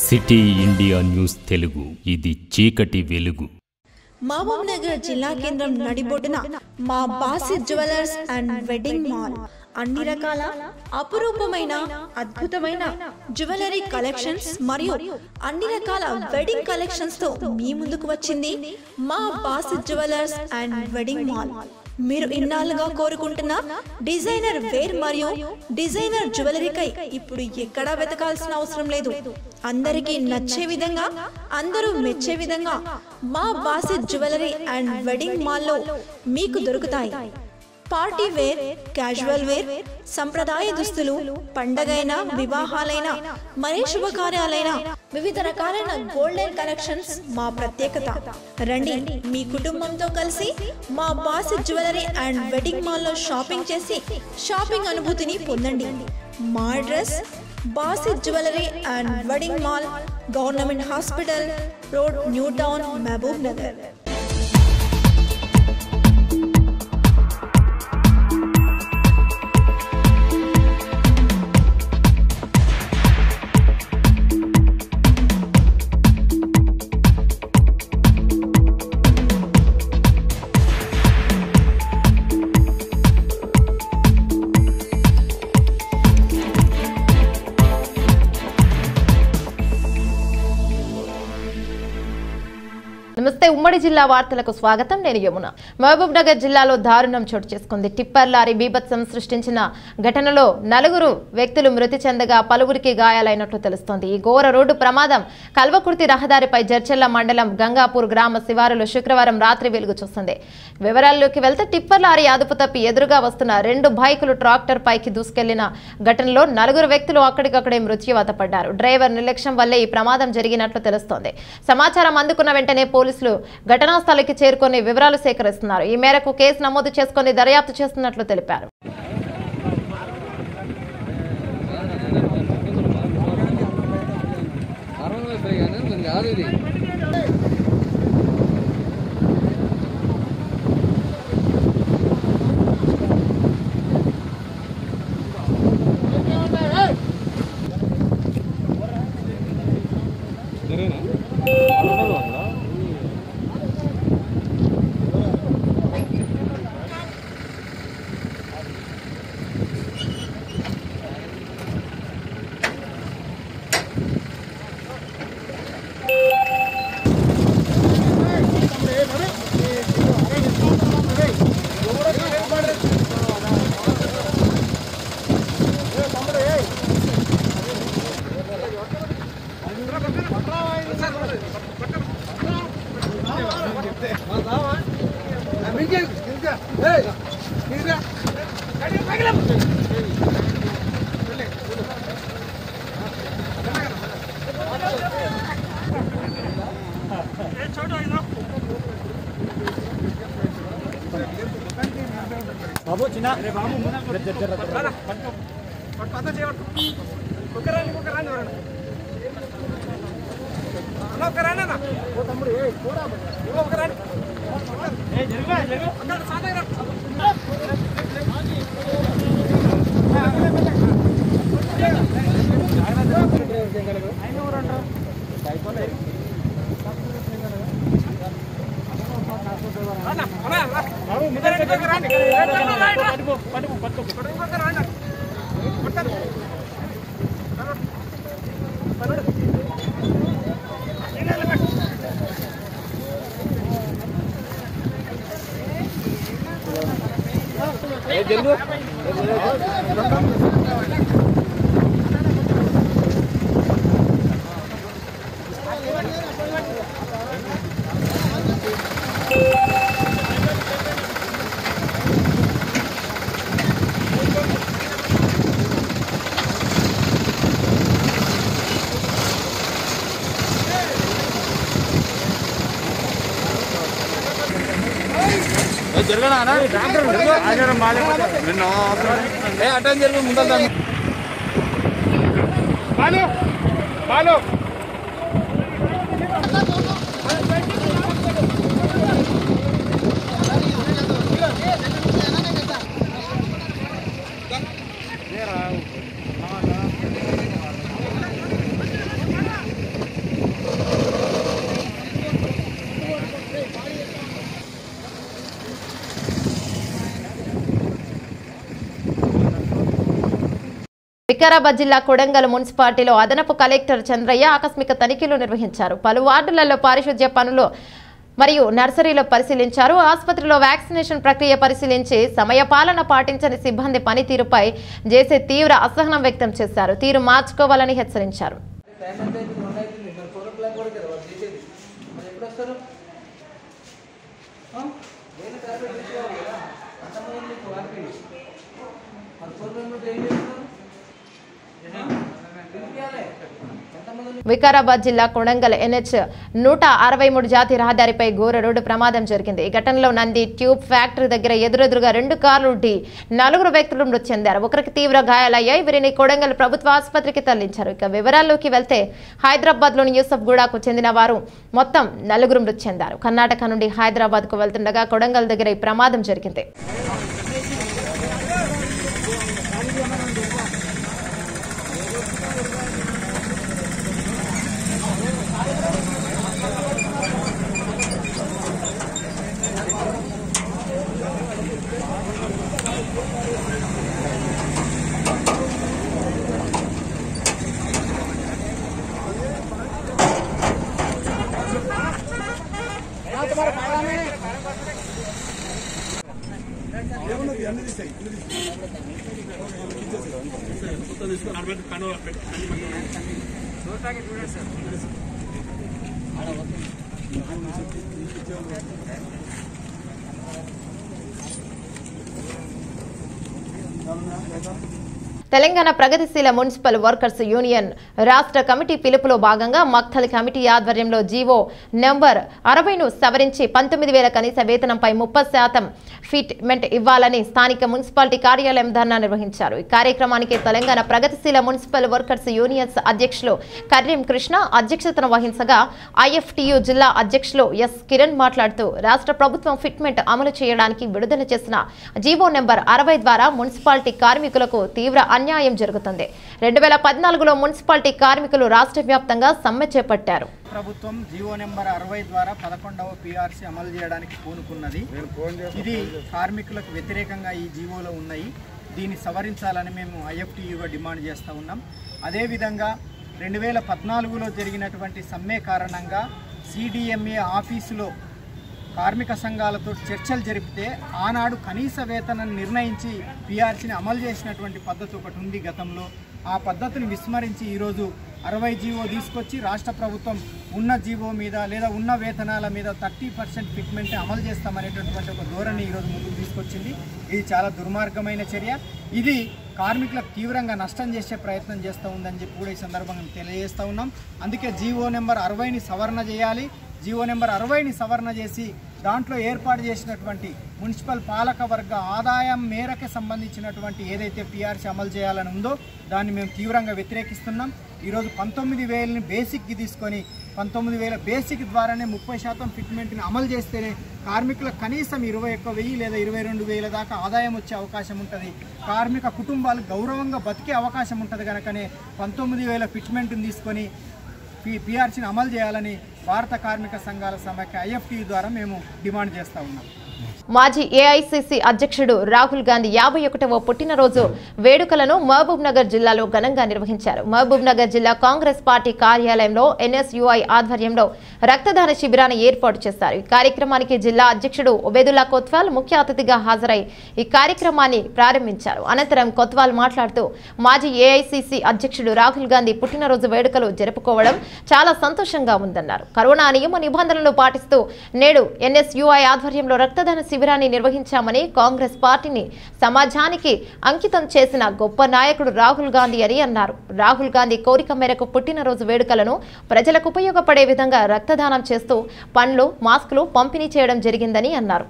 City India news Telugu ఇది చీకటి వెలుగు మహబూబ్ నగర్ జిల్లా కేంద్రం నడిబొడ్డున మా Basi jewellers and wedding mall అన్ని రకాల అపురూపమైన అద్భుతమైన జ్యువెలరీ కలెక్షన్స్ మరియు అన్ని రకాల వెడ్డింగ్ కలెక్షన్స్ తో మీ ముందుకు వచ్చింది మా Basi jewellers and wedding mall మీరు ఇన్నాళ్ళుగా కోరుకుంటున్న డిజైనర్ వేర్ మరియు డిజైనర్ జ్యువెలరీకై ఇప్పుడు ఎక్కడా వెతకాల్సిన అవసరం లేదు అందరికీ నచ్చే విధంగా అందరూ మెచ్చే విధంగా మా బాసి జ్యువెలరీ అండ్ వెడ్డింగ్ మాల్లో మీకు దొరుకుతాయి పార్టీ వేర్ క్యాజువల్ వేర్ సంప్రదాయ దుస్తులు పండగైన వివాహాలైన మరే శుభకార్యాలైన వివిధ రకాలైన గోల్డెన్ కలెక్షన్స్ మా ప్రత్యేకత రండి మీ కుటుంబంతో కలిసి మా బాసి జ్యువెలరీ అండ్ వెడ్డింగ్ మాల్లో షాపింగ్ చేసి షాపింగ్ అనుభూతిని పొందండి మా address Basi jewellery and wedding mall government hospital road new town Mahabub Nagar నమస్తే ఉమ్మడి జిల్లా వార్తలకు స్వాగతం నేను యమున మహబూబ్ నగర్ జిల్లాలో దారుణం చోటు చేసుకుంది టిప్పర్ లారీ బీభత్సం సృష్టించిన ఘటనలో నలుగురు వ్యక్తులు మృతి చెందగా పలువురికి గాయాలైనట్లు తెలుస్తోంది ఈ ఘోర రోడ్డు ప్రమాదం కల్వకుర్తి రహదారిపై జర్చెల్ల మండలం గంగాపూర్ గ్రామ శివారులో శుక్రవారం రాత్రి వెలుగు చూస్తుంది వివరాల్లోకి వెళ్తే టిప్పర్ లారీ అదుపు తప్పి ఎదురుగా వస్తున్న రెండు బైకులు ట్రాక్టర్ పైకి దూసుకెళ్లిన ఘటనలో నలుగురు వ్యక్తులు అక్కడికక్కడే మృత్యువాత పడ్డారు డ్రైవర్ నిర్లక్ష్యం వల్లే ఈ ప్రమాదం జరిగినట్లు తెలుస్తోంది సమాచారం అందుకున్న వెంటనే పోలీసులు ఘటనా స్థలికి చేరుకొని వివరాలు సేకరిస్తున్నారు ఈ మేరకు కేసు నమోదు చేసుకుని దర్యాప్తు చేస్తున్నట్లు తెలిపారు కాదు ఇది అటెండ్ జరిగి ముందర బాలు బాలు వికారాబాద్ జిల్లా కొడంగల్ మున్సిపాలిటీలో అదనపు కలెక్టర్ చంద్రయ్య ఆకస్మిక తనిఖీలు నిర్వహించారు పలు వార్డులలో పారిశుధ్య పనులు మరియు నర్సరీలో పరిశీలించారు ఆసుపత్రిలో వ్యాక్సినేషన్ ప్రక్రియ పరిశీలించి సమయపాలన పాటించని సిబ్బంది పనితీరుపై చేసే తీవ్ర అసహనం వ్యక్తం చేశారు తీరు మార్చుకోవాలని హెచ్చరించారు టైం ఎంత అవుతుంది వన్ అవుతుంది మరి ఫోర్ ఓ క్లాక్ వరకు కదా వాళ్ళు చేసేది మరి ఎప్పుడు వస్తారు ఆ? వేరే టాబ్లెట్ తీసుకోవాలి కదా అంతమంది మీకు వారికి మరి ఫోర్ మెంబర్స్ ఏం చేస్తున్నారు పిలిపియాలి ఎంతమంది వికారాబాద్ జిల్లా కొడంగల్ ఎన్హెచ్ నూట అరవై మూడు జాతీయ రహదారిపై ఘోర రోడ్డు ప్రమాదం జరిగింది ఈ ఘటనలో నంది ట్యూబ్ ఫ్యాక్టరీ దగ్గర ఎదురెదురుగా రెండు కార్లు ఢీ నలుగురు వ్యక్తులు మృతి చెందారు ఒకరికి తీవ్ర గాయాలయ్యాయి వీరిని కొడంగల్ ప్రభుత్వ ఆసుపత్రికి తరలించారు ఇక వివరాల్లోకి వెళ్తే హైదరాబాద్ లోని యూసఫ్ గూడాకు చెందిన వారు మొత్తం నలుగురు మృతి చెందారు కర్ణాటక నుండి హైదరాబాద్ కు వెళ్తుండగా కొడంగల్ దగ్గర ఈ ప్రమాదం జరిగింది తెలంగాణ ప్రగతిశీల మున్సిపల్ వర్కర్స్ యూనియన్ రాష్ట్ర కమిటీ పిలుపులో భాగంగా మక్తల్ కమిటీ ఆధ్వర్యంలో జీవో నెంబర్ అరవైను సవరించి పంతొమ్మిది వేల కనీస వేతనంపై ముప్పై శాతం ఫిట్మెంట్ ఇవ్వాలని స్థానిక మున్సిపాలిటీ కార్యాలయం ధర్నా నిర్వహించారు ఈ కార్యక్రమానికి తెలంగాణ ప్రగతిశీల మున్సిపల్ వర్కర్స్ యూనియన్స్ అధ్యక్షులు కర్రీం కృష్ణ అధ్యక్షతను వహించగా ఐఎఫ్టియు జిల్లా అధ్యక్షులు ఎస్ కిరణ్ మాట్లాడుతూ రాష్ట్ర ప్రభుత్వం ఫిట్మెంట్ అమలు చేయడానికి విడుదల చేసిన జీవో నెంబర్ అరవై ద్వారా మున్సిపాలిటీ కార్మికులకు తీవ్ర అన్యాయం జరుగుతుంది రెండు వేల పద్నాలుగులో మున్సిపాలిటీ కార్మికులు రాష్ట్ర వ్యాప్తంగా సమ్మె చేపట్టారు ప్రభుత్వం జీవో నెంబర్ అరవై ద్వారా పదకొండవ పిఆర్సీ అమలు చేయడానికి పూనుకున్నది ఇది కార్మికులకు వ్యతిరేకంగా ఈ జీవోలో ఉన్నాయి దీన్ని సవరించాలని మేము ఐఎఫ్టీయూగా డిమాండ్ చేస్తూ ఉన్నాం అదేవిధంగా రెండు వేల పద్నాలుగులో జరిగినటువంటి సమ్మె కారణంగా సిడిఎంఏ ఆఫీసులో కార్మిక సంఘాలతో చర్చలు జరిపితే ఆనాడు కనీస వేతనం నిర్ణయించి పిఆర్సీని అమలు చేసినటువంటి పద్ధతి ఒకటి ఉంది గతంలో ఆ పద్ధతిని విస్మరించి ఈరోజు అరవై జీవో తీసుకొచ్చి రాష్ట్ర ప్రభుత్వం ఉన్న జీవో మీద లేదా ఉన్న వేతనాల మీద థర్టీ పర్సెంట్ ఫిట్మెంట్ అమలు చేస్తామనేటటువంటి ఒక ధోరణి ఈరోజు ముందుకు తీసుకొచ్చింది ఇది చాలా దుర్మార్గమైన చర్య ఇది కార్మికులకు తీవ్రంగా నష్టం చేసే ప్రయత్నం చేస్తూ ఉందని చెప్పి కూడా ఈ సందర్భంగా మేము తెలియజేస్తూ ఉన్నాం అందుకే జీవో నెంబర్ అరవైని సవరణ చేయాలి జీవో నెంబర్ అరవైని సవరణ చేసి దాంట్లో ఏర్పాటు చేసినటువంటి మున్సిపల్ పాలక వర్గ ఆదాయం మేరకు సంబంధించినటువంటి ఏదైతే పిఆర్సీ అమలు చేయాలని ఉందో దాన్ని మేము తీవ్రంగా వ్యతిరేకిస్తున్నాం ఈరోజు పంతొమ్మిది వేలని బేసిక్కి తీసుకొని పంతొమ్మిది వేల బేసిక్ ద్వారానే ముప్పై శాతం ఫిట్మెంట్ని అమలు చేస్తేనే కార్మికులకు కనీసం ఇరవై ఒక్క వెయ్యి లేదా ఇరవై రెండు వేల దాకా ఆదాయం వచ్చే అవకాశం ఉంటుంది కార్మిక కుటుంబాలు గౌరవంగా బతికే అవకాశం ఉంటుంది కనుకనే పంతొమ్మిది వేల ఫిట్మెంట్ని తీసుకొని పి పిఆర్సీని అమలు చేయాలని భారత కార్మిక సంఘాల సమాఖ్య ఐఎఫ్టీ ద్వారా మేము డిమాండ్ చేస్తూ ఉన్నాం మాజీ ఏఐసిసి అధ్యక్షుడు రాహుల్ గాంధీ యాభై ఒకటవ పుట్టినరోజు వేడుకలను మహబూబ్ నగర్ జిల్లాలో ఘనంగా నిర్వహించారు మహబూబ్ నగర్ జిల్లా కాంగ్రెస్ పార్టీ కార్యాలయంలో ఎన్ఎస్యుఐ ఆధ్వర్యంలో రక్తదాన శిబిరాన్ని ఏర్పాటు చేశారు ఈ కార్యక్రమానికి జిల్లా అధ్యక్షుడు ఒబేదుల్లా కొత్వాల్ ముఖ్య అతిథిగా హాజరై ఈ కార్యక్రమాన్ని ప్రారంభించారు అనంతరం కొత్వాల్ మాట్లాడుతూ మాజీ ఏఐసిసి అధ్యక్షుడు రాహుల్ గాంధీ పుట్టినరోజు వేడుకలు జరుపుకోవడం చాలా సంతోషంగా ఉందన్నారు కరోనా నియమ నిబంధనలు పాటిస్తూ నేడు ఎన్ఎస్యుఐ ఆధ్వర్యంలో రక్తదాన శిబిరాన్ని నిర్వహించామని కాంగ్రెస్ పార్టీని సమాజానికి అంకితం చేసిన గొప్ప నాయకుడు రాహుల్ గాంధీ అని అన్నారు రాహుల్ గాంధీ కోరిక మేరకు పుట్టినరోజు వేడుకలను ప్రజలకు ఉపయోగపడే విధంగా రక్తదానం చేస్తూ పండ్లు మాస్కులు పంపిణీ చేయడం జరిగిందని అన్నారు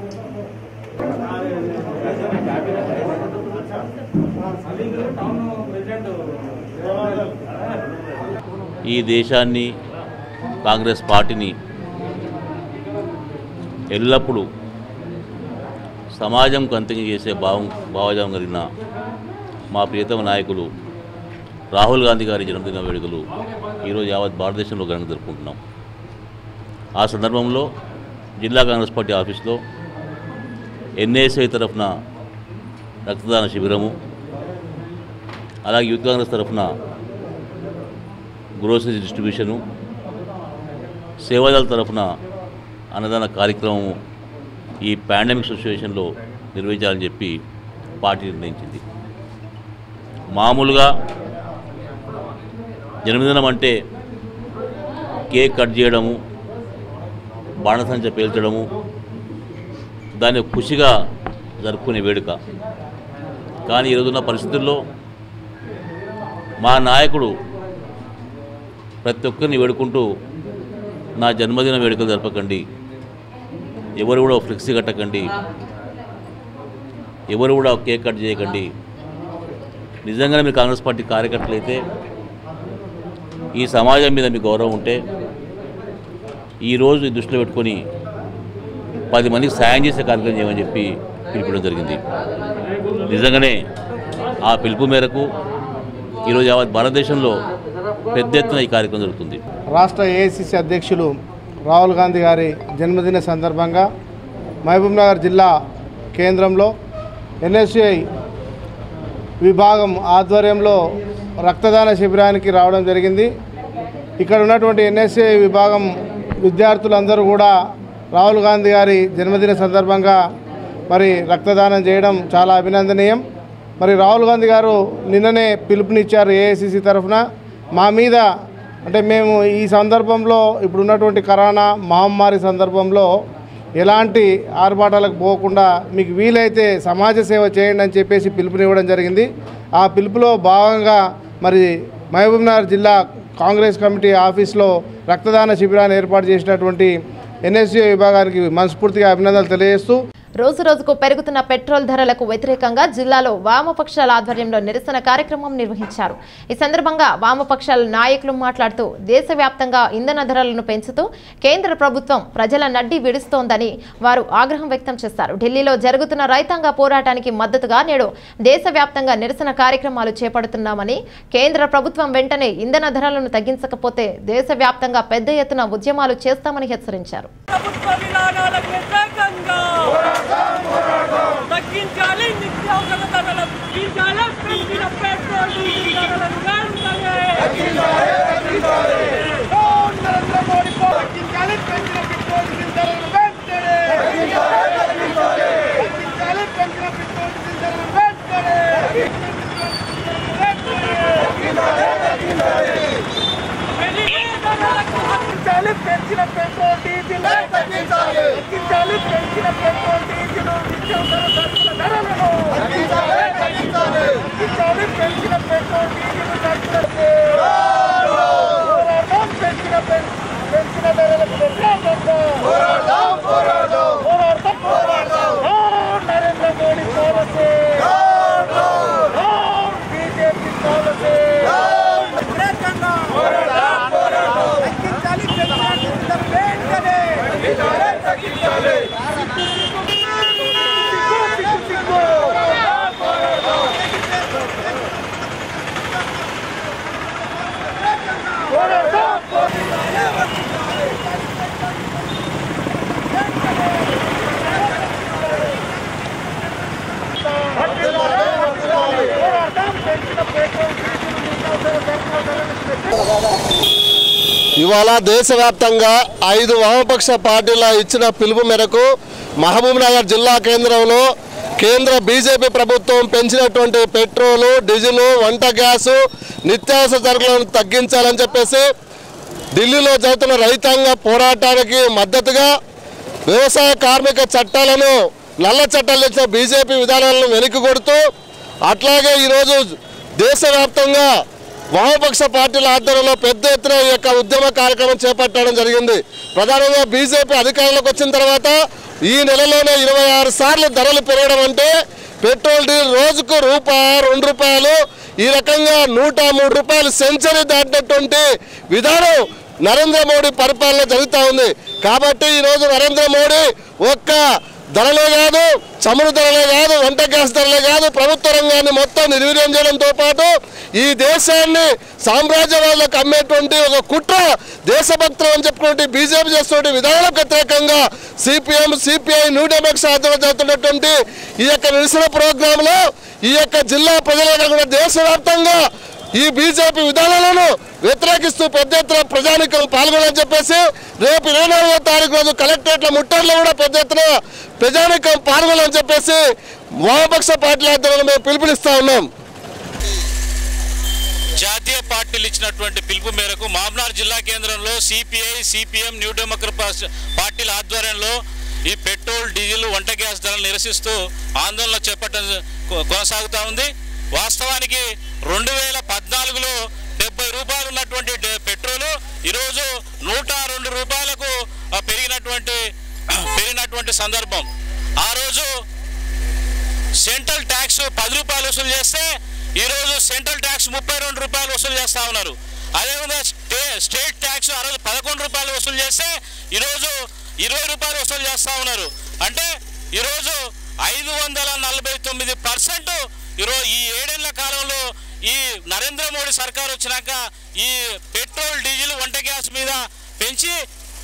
టౌన్ ఈ దేశాన్ని కాంగ్రెస్ పార్టీని ఎల్లప్పుడూ సమాజం కంతింగ్ చేసే భావం భావజాలం కలిగిన మా ప్రియతమ నాయకులు రాహుల్ గాంధీ గారి జన్మదిన వేడుకలు ఈరోజు యావత్ భారతదేశంలో ఘనంగా జరుపుకుంటున్నాం ఆ సందర్భంలో జిల్లా కాంగ్రెస్ పార్టీ ఆఫీస్లో ఎన్ఏఎస్ఐ తరఫున రక్తదాన శిబిరము అలాగే యూత్ కాంగ్రెస్ తరఫున గ్రోసరీ డిస్ట్రిబ్యూషను సేవాదళ తరఫున అన్నదాన కార్యక్రమం ఈ పాండమిక్ సిచ్యువేషన్లో నిర్వహించాలని చెప్పి పార్టీ నిర్ణయించింది మామూలుగా జన్మదినం అంటే కేక్ కట్ చేయడము బాణసంచ పేల్చడము దాన్ని ఖుషిగా జరుపుకునే వేడుక కానీ ఈరోజున్న పరిస్థితుల్లో మా నాయకుడు ప్రతి ఒక్కరిని వేడుకుంటూ నా జన్మదిన వేడుకలు జరపకండి ఎవరు కూడా ఫ్లెక్సీ కట్టకండి ఎవరు కూడా కేక్ కట్ చేయకండి నిజంగానే మీరు కాంగ్రెస్ పార్టీ కార్యకర్తలు అయితే ఈ సమాజం మీద మీకు గౌరవం ఉంటే ఈరోజు ఈ దృష్టిలో పెట్టుకొని పది మందికి సాయం చేసే కార్యక్రమం చేయమని చెప్పి పిలుపుడం జరిగింది నిజంగానే ఆ పిలుపు మేరకు ఈరోజు యావత్ భారతదేశంలో పెద్ద ఎత్తున ఈ కార్యక్రమం జరుగుతుంది రాష్ట్ర ఏఐసిసి అధ్యక్షులు రాహుల్ గాంధీ గారి జన్మదిన సందర్భంగా మహబూబ్ నగర్ జిల్లా కేంద్రంలో ఎన్ఎస్యుఐ విభాగం ఆధ్వర్యంలో రక్తదాన శిబిరానికి రావడం జరిగింది ఇక్కడ ఉన్నటువంటి ఎన్ఎస్ఏ విభాగం విద్యార్థులందరూ కూడా రాహుల్ గాంధీ గారి జన్మదిన సందర్భంగా మరి రక్తదానం చేయడం చాలా అభినందనీయం మరి రాహుల్ గాంధీ గారు నిన్ననే పిలుపునిచ్చారు ఏఐసిసి తరఫున మా మీద అంటే మేము ఈ సందర్భంలో ఇప్పుడు ఉన్నటువంటి కరోనా మహమ్మారి సందర్భంలో ఎలాంటి ఆర్భాటాలకు పోకుండా మీకు వీలైతే సమాజ సేవ చేయండి అని చెప్పేసి పిలుపునివ్వడం జరిగింది ఆ పిలుపులో భాగంగా మరి మహబూబ్నగర్ జిల్లా కాంగ్రెస్ కమిటీ ఆఫీస్లో రక్తదాన శిబిరాన్ని ఏర్పాటు చేసినటువంటి ఎన్ఎస్యూ విభాగానికి మనస్ఫూర్తిగా అభినందనలు తెలియజేస్తూ రోజు రోజుకు పెరుగుతున్న పెట్రోల్ ధరలకు వ్యతిరేకంగా జిల్లాలో వామపక్షాల ఆధ్వర్యంలో నిరసన కార్యక్రమం నిర్వహించారు ఈ సందర్భంగా వామపక్షాల నాయకులు మాట్లాడుతూ దేశవ్యాప్తంగా ఇంధన ధరలను పెంచుతూ కేంద్ర ప్రభుత్వం ప్రజల నడ్డి విడుస్తోందని వారు ఆగ్రహం వ్యక్తం చేశారు ఢిల్లీలో జరుగుతున్న రైతాంగ పోరాటానికి మద్దతుగా నేడు దేశవ్యాప్తంగా నిరసన కార్యక్రమాలు చేపడుతున్నామని కేంద్ర ప్రభుత్వం వెంటనే ఇంధన ధరలను తగ్గించకపోతే దేశవ్యాప్తంగా పెద్ద ఎత్తున ఉద్యమాలు చేస్తామని హెచ్చరించారు ప్రభుత్వ విధానాలకు వ్యతిరేకంగా తగ్గించాలి నిత్యావసర ధరలు తగ్గించాలి పెంచిన పెట్రోల్ డీజిల్ ధరలను వెంటనే ఓ నరేంద్ర మోడీ పో తగ్గించాలి పెంచిన పెట్రోల్ డీజిల్ ధరలను వెంటనే తగ్గించాలి పెంచిన పెట్రోల్ డీజిల్ ధరలను వెంటనే తగ్గించాలి పెంచిన పెట్రోల్ డీజిల్ తగ్గించాలి తగ్గించాలి పెంచిన పెట్రోల్ డీజిల్ నిత్యావసర సరుకుల ధరలను తగ్గించాలి తగ్గించాలి తగ్గించాలి పెంచిన పెట్రోల్ డీజిల్ సరుకులకు పోరాటం పెంచిన పెం- పెంచిన ధరలకు వ్యతిరేకంగా పోరాటం పోరాటం పోరాటం పోరాటం ఓ నరేంద్ర మోడీ పాలసీ ఓ బీజేపీ పాలసీ వ్యతిరేకంగా పోరాటం పోరాటం తగ్గించాలి పెంచిన వెంటనే తగ్గించాలి తగ్గించాలి సిగ్గు సిగ్గు సిగ్గు ఇవాళ దేశవ్యాప్తంగా ఐదు వామపక్ష పార్టీల ఇచ్చిన పిలుపు మేరకు మహబూబ్ నగర్ జిల్లా కేంద్రంలో కేంద్ర బీజేపీ ప్రభుత్వం పెంచినటువంటి పెట్రోలు డీజిల్ వంట గ్యాసు నిత్యావసర సరుకులను తగ్గించాలని చెప్పేసి ఢిల్లీలో జరుగుతున్న రైతాంగ పోరాటానికి మద్దతుగా వ్యవసాయ కార్మిక చట్టాలను నల్ల చట్టాలు తెచ్చిన బీజేపీ విధానాలను వెనక్కి కొడుతూ అట్లాగే ఈరోజు దేశవ్యాప్తంగా వామపక్ష పార్టీల ఆధ్వర్యంలో పెద్ద ఎత్తున ఈ యొక్క ఉద్యమ కార్యక్రమం చేపట్టడం జరిగింది ప్రధానంగా బీజేపీ అధికారంలోకి వచ్చిన తర్వాత ఈ నెలలోనే ఇరవై ఆరు సార్లు ధరలు పెరగడం అంటే పెట్రోల్ డీజిల్ రోజుకు రూపాయి రెండు రూపాయలు ఈ రకంగా నూట మూడు రూపాయలు సెంచరీ దాటినటువంటి విధానం నరేంద్ర మోడీ పరిపాలన జరుగుతూ ఉంది కాబట్టి ఈరోజు నరేంద్ర మోడీ ఒక్క ధరలే కాదు చమురు ధరలే కాదు వంట గ్యాస్ ధరలే కాదు ప్రభుత్వ రంగాన్ని మొత్తం నిర్వీర్యం చేయడంతో పాటు ఈ దేశాన్ని సామ్రాజ్యవాదులకు అమ్మేటువంటి ఒక కుట్ర దేశభక్తులు అని చెప్పుకుంటే బీజేపీ చేస్తున్న విధానాలకు వ్యతిరేకంగా సిపిఎం సిపిఐ న్యూ డెమోక్రసీ ఆధ్వర్యంలో జరుగుతున్నటువంటి ఈ యొక్క నిరసన ప్రోగ్రాంలో ఈ యొక్క జిల్లా ప్రజలే కాకుండా దేశవ్యాప్తంగా ఈ బీజేపీ విధానాలను వ్యతిరేకిస్తూ పెద్ద ఎత్తున ప్రజానికలు పాల్గొనాలని చెప్పేసి రేపు ఇరవై నాలుగో తారీఖు రోజు కలెక్టరేట్ల ముట్టడిలో కూడా పెద్ద ఎత్తున ప్రజానికం పాల్గొనాలని చెప్పేసి వామపక్ష పార్టీల ఆధ్వర్యంలో మేము పిలుపునిస్తా ఉన్నాం జాతీయ పార్టీలు ఇచ్చినటువంటి పిలుపు మేరకు మామ్నార్ జిల్లా కేంద్రంలో సిపిఐ సిపిఎం న్యూ డెమోక్రట్ పార్టీల ఆధ్వర్యంలో ఈ పెట్రోల్ డీజిల్ వంట గ్యాస్ ధరలు నిరసిస్తూ ఆందోళన చేపట్టడం కొ- కొనసాగుతూ ఉంది వాస్తవానికి రెండు వేల పద్నాలుగులో డెబ్బై రూపాయలు ఉన్నటువంటి డె- పెట్రోలు ఈరోజు నూట రెండు రూపాయలకు ఆ, పెరిగినటువంటి పెరిగినటువంటి సందర్భం ఆ రోజు సెంట్రల్ ట్యాక్స్ పది రూపాయలు వసూలు చేస్తే ఈరోజు సెంట్రల్ ట్యాక్స్ ముప్పై రెండు రూపాయలు వసూలు చేస్తూ ఉన్నారు అదేవిధంగా స్టే స్టేట్ ట్యాక్స్ ఆ రోజు పదకొండు రూపాయలు వసూలు చేస్తే ఈరోజు ఇరవై రూపాయలు వసూలు చేస్తూ ఉన్నారు అంటే ఈరోజు ఐదు వందల నలభై తొమ్మిది పర్సెంట్ ఈరోజు ఈ ఏడేళ్ల కాలంలో ఈ నరేంద్ర మోడీ సర్కార్ వచ్చినాక ఈ పెట్రోల్ డీజిల్ వంట గ్యాస్ మీద పెంచి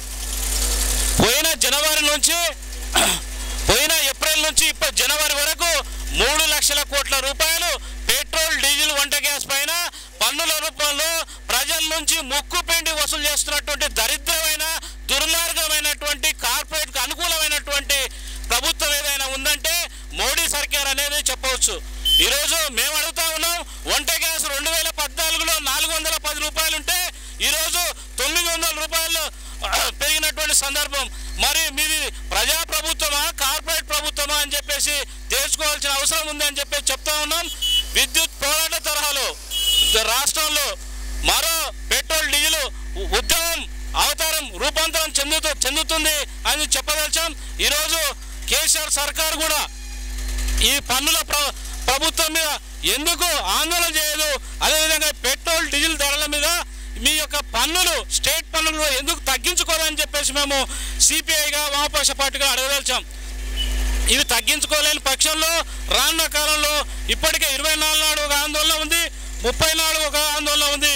పోయిన జనవరి నుంచి పోయిన ఏప్రిల్ నుంచి ఇప్పటి జనవరి వరకు మూడు లక్షల కోట్ల రూపాయలు పెట్రోల్ డీజిల్ వంట గ్యాస్ పైన పన్నుల రూపంలో ప్రజల నుంచి ముక్కు పిండి వసూలు చేస్తున్నటువంటి దరిద్రమైన దుర్మార్గమైనటువంటి కార్పొరేట్కు అనుకూలమైనటువంటి ప్రభుత్వం ఏదైనా ఉందంటే మోడీ సర్కార్ అనేది చెప్పవచ్చు ఈరోజు మేము అడుగుతా ఉన్నాం వంట గ్యాస్ రెండు వేల పద్నాలుగులో నాలుగు వందల పది రూపాయలు ఉంటే ఈరోజు తొమ్మిది వందల రూపాయలు పెరిగినటువంటి సందర్భం మరి మీది ప్రజా ప్రభుత్వమా కార్పొరేట్ ప్రభుత్వమా అని చెప్పేసి తెలుసుకోవాల్సిన అవసరం ఉంది అని చెప్పేసి చెప్తా ఉన్నాం విద్యుత్ పోరాట తరహాలో రాష్ట్రంలో మరో పెట్రోల్ డీజిల్ ఉ- ఉద్యమం అవతారం రూపాంతరం చెందుతూ చెందుతుంది అని చెప్పదలిచాం ఈరోజు కేసీఆర్ సర్కార్ కూడా ఈ పన్నుల ప్ర ప్రభుత్వం మీద ఎందుకు ఆందోళన చేయదు అదేవిధంగా పెట్రోల్ డీజిల్ ధరల మీద మీ యొక్క పన్నులు స్టేట్ పన్నులు ఎందుకు తగ్గించుకోవాలని చెప్పేసి మేము సిపిఐగా వామపక్ష పార్టీగా అడగదలిచాం ఇవి తగ్గించుకోలేని పక్షంలో రానున్న కాలంలో ఇప్పటికే ఇరవై నాలుగు నాడు ఒక ఆందోళన ఉంది ముప్పై నాడు ఒక ఆందోళన ఉంది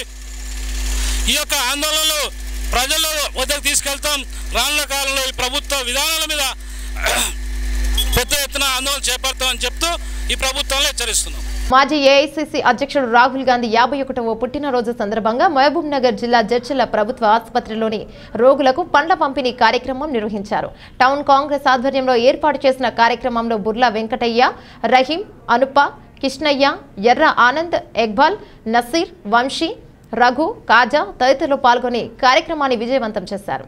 ఈ యొక్క ఆందోళనలు ప్రజల వద్దకు తీసుకెళ్తాం రానున్న కాలంలో ఈ ప్రభుత్వ విధానాల మీద పెద్ద ఎత్తున ఆందోళన చేపడతామని చెప్తూ ఈ ప్రభుత్వంలో హెచ్చరిస్తున్నాం మాజీ ఏఐసిసి అధ్యక్షుడు రాహుల్ గాంధీ యాభై ఒకటవ పుట్టినరోజు సందర్భంగా మహబూబ్ నగర్ జిల్లా జడ్చిల ప్రభుత్వ ఆసుపత్రిలోని రోగులకు పండ్ల పంపిణీ కార్యక్రమం నిర్వహించారు టౌన్ కాంగ్రెస్ ఆధ్వర్యంలో ఏర్పాటు చేసిన కార్యక్రమంలో బుర్లా వెంకటయ్య రహీం అనుప కిష్ణయ్య ఎర్ర ఆనంద్ ఎక్బాల్ నసీర్ వంశీ రఘు కాజా తదితరులు పాల్గొని కార్యక్రమాన్ని విజయవంతం చేశారు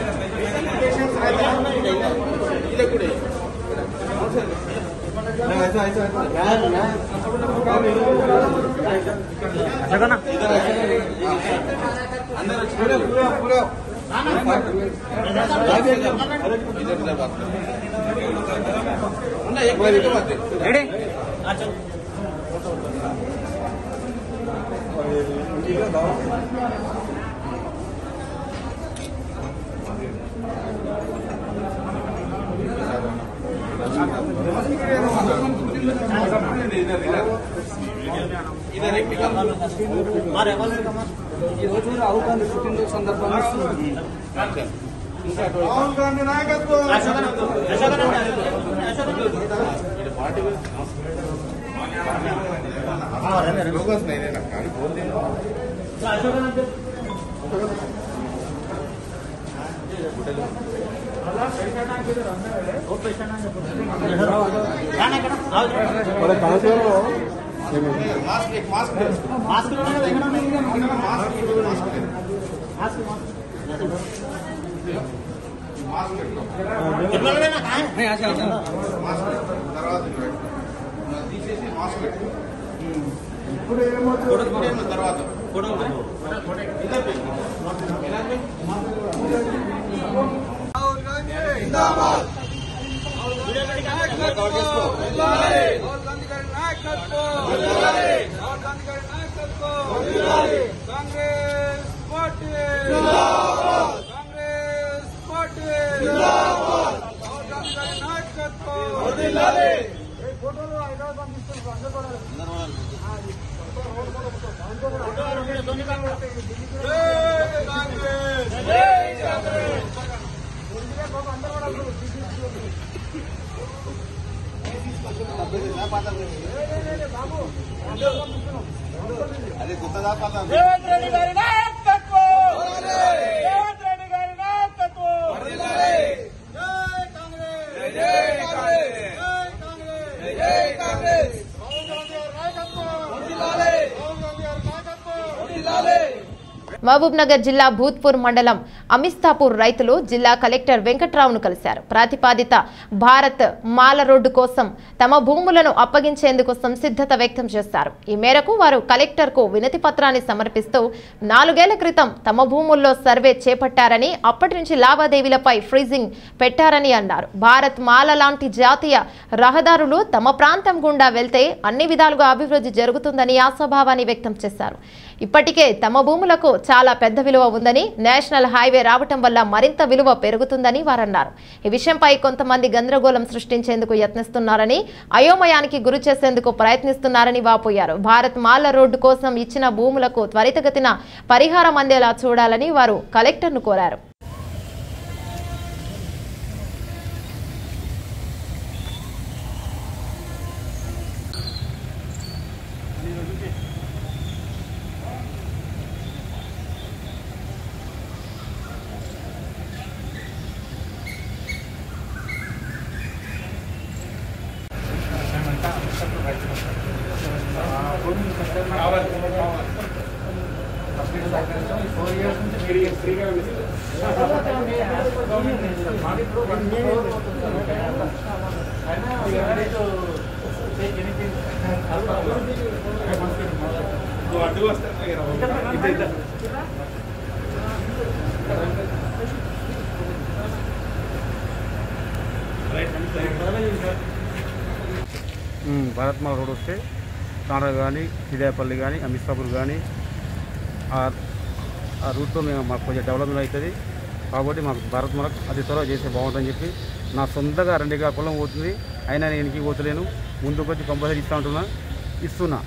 ఈ రోజు రాహుల్ గాంధీ పుట్టినరోజు సందర్భంగా రాహుల్ గాంధీ నాయకత్వం రాహుల్ గాంధీ గారి నాయకత్వం రాహుల్ గాంధీ గారి నాయకత్వం కాంగ్రెస్ పార్టీ కాంగ్రెస్ పార్టీ రాహుల్ గాంధీ గారి నాయకత్వం ఏ ఫోటోలు హైదరాబాద్ పంపిస్తున్నారు అందరూ కూడా జై కాంగ్రెస్ జై కాంగ్రెస్ రేవంత్ రెడ్డి గారి నాయకత్వం రేవంత్ రెడ్డి గారి నాయకత్వం జై కాంగ్రెస్ జై కాంగ్రెస్ జై కాంగ్రెస్ రాహుల్ గాంధీ గారి నాయకత్వం రాహుల్ గాంధీ గారి నాయకత్వం మహబూబ్ నగర్ జిల్లా భూత్పూర్ మండలం అమిస్తాపూర్ రైతులు జిల్లా కలెక్టర్ వెంకట్రావును కలిశారు ప్రతిపాదిత భారత్ మాల రోడ్డు కోసం తమ భూములను అప్పగించేందుకు సంసిద్ధత వ్యక్తం చేశారు ఈ మేరకు వారు కలెక్టర్కు వినతి పత్రాన్ని సమర్పిస్తూ నాలుగేళ్ల క్రితం తమ భూముల్లో సర్వే చేపట్టారని అప్పటి నుంచి లావాదేవీలపై ఫ్రీజింగ్ పెట్టారని అన్నారు భారత్ మాల లాంటి జాతీయ రహదారులు తమ ప్రాంతం గుండా వెళ్తే అన్ని విధాలుగా అభివృద్ధి జరుగుతుందని ఆశాభావాన్ని వ్యక్తం చేశారు ఇప్పటికే తమ భూములకు చాలా పెద్ద విలువ ఉందని నేషనల్ హైవే రావటం వల్ల మరింత విలువ పెరుగుతుందని వారన్నారు ఈ విషయంపై కొంతమంది గందరగోళం సృష్టించేందుకు యత్నిస్తున్నారని అయోమయానికి గురి చేసేందుకు ప్రయత్నిస్తున్నారని వాపోయారు భారత్ మాల రోడ్డు కోసం ఇచ్చిన భూములకు త్వరితగతిన పరిహారం అందేలా చూడాలని వారు కలెక్టర్ను కోరారు భరత్మాల రోడ్ వస్తే తాండ్ర కానీ హిదాయపల్లి కానీ అమిస్తాపూర్ కానీ ఆ ఆ రూట్తో మేము మాకు కొంచెం డెవలప్మెంట్ అవుతుంది కాబట్టి మాకు భారత్మాల అతి త్వరగా చేస్తే బాగుంటుందని చెప్పి నా సొంతగా రెండు ఎకరాల పొలం పోతుంది అయినా నేను ఇంటికి పోతలేను ముందుకు వచ్చి కంపల్సరీ ఇస్తా ఉంటున్నా ఇస్తున్నా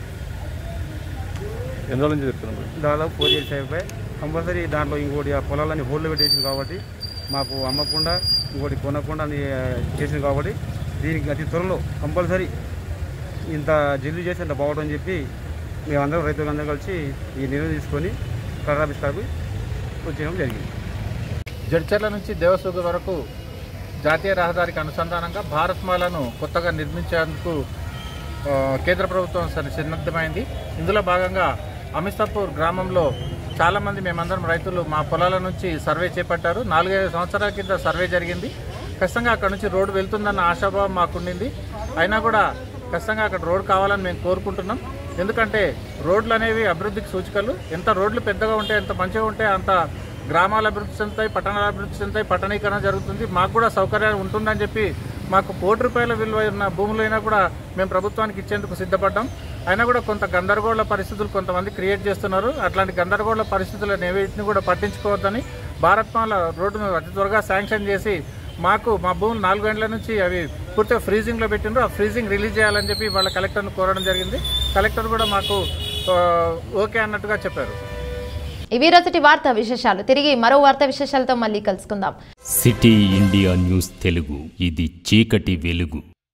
ఎన్ని రోజుల నుంచి చెప్తున్నాం దాదాపు ఫోర్ ఇయర్స్ అయిపోయి కంపల్సరీ దాంట్లో ఇంకోటి ఆ పొలాలని హోల్డ్ పెట్టేసింది కాబట్టి మాకు అమ్మకుండా ఇంకోటి కొనకుండా అని, ఆ, చేసింది కాబట్టి దీనికి అతి త్వరలో కంపల్సరీ ఇంత జల్దీ చేసి అంత బాగుంటుందని చెప్పి మేమందరం రైతులందరం కలిసి ఈ నిర్ణయం తీసుకొని కలెక్టర్ ఆఫీస్ కాకు వచ్చేయడం జరిగింది జడ్చర్ల నుంచి దేవసుగ వరకు జాతీయ రహదారికి అనుసంధానంగా భారత్మాలను కొత్తగా నిర్మించేందుకు ఆ, కేంద్ర ప్రభుత్వం సరి సిద్ధమైంది ఇందులో భాగంగా అమిస్తాపూర్ గ్రామంలో చాలామంది మేమందరం రైతులు మా పొలాల నుంచి సర్వే చేపట్టారు నాలుగైదు సంవత్సరాల కింద సర్వే జరిగింది ఖచ్చితంగా అక్కడ నుంచి రోడ్డు వెళ్తుందన్న ఆశాభావం మాకుండింది అయినా కూడా ఖచ్చితంగా అక్కడ రోడ్ కావాలని మేము కోరుకుంటున్నాం ఎందుకంటే రోడ్లు అనేవి అభివృద్ధికి సూచికలు ఎంత రోడ్లు పెద్దగా ఉంటే ఎంత మంచిగా ఉంటే అంత గ్రామాల అభివృద్ధి చెందుతాయి పట్టణాల అభివృద్ధి చెందుతాయి పట్టణీకరణ జరుగుతుంది మాకు కూడా సౌకర్యాలు ఉంటుందని చెప్పి మాకు కోటి రూపాయల విలువ ఉన్న భూములైనా కూడా మేము ప్రభుత్వానికి ఇచ్చేందుకు సిద్ధపడ్డాం అయినా కూడా కొంత గందరగోళ పరిస్థితులు కొంతమంది క్రియేట్ చేస్తున్నారు అట్లాంటి గందరగోళ పరిస్థితులను ఏవైటిని కూడా పట్టించుకోవద్దని భారత్మాల రోడ్డును అతి త్వరగా శాంక్షన్ చేసి మాకు మా భూములు నాలుగు గంటల నుంచి అవి పూర్తిగా ఫ్రీజింగ్లో పెట్టిండ్రు ఆ ఫ్రీజింగ్ రిలీజ్ చేయాలని చెప్పి వాళ్ళ కలెక్టర్ను కోరడం జరిగింది కలెక్టర్ కూడా మాకు ఆ, ఓకే అన్నట్టుగా చెప్పారు ఇవి రోజుటి వార్తా విశేషాలు తిరిగి మరో వార్తా విశేషాలతో మళ్ళీ కలుసుకుందాం సిటీ ఇండియా న్యూస్ తెలుగు ఇది చీకటి వెలుగు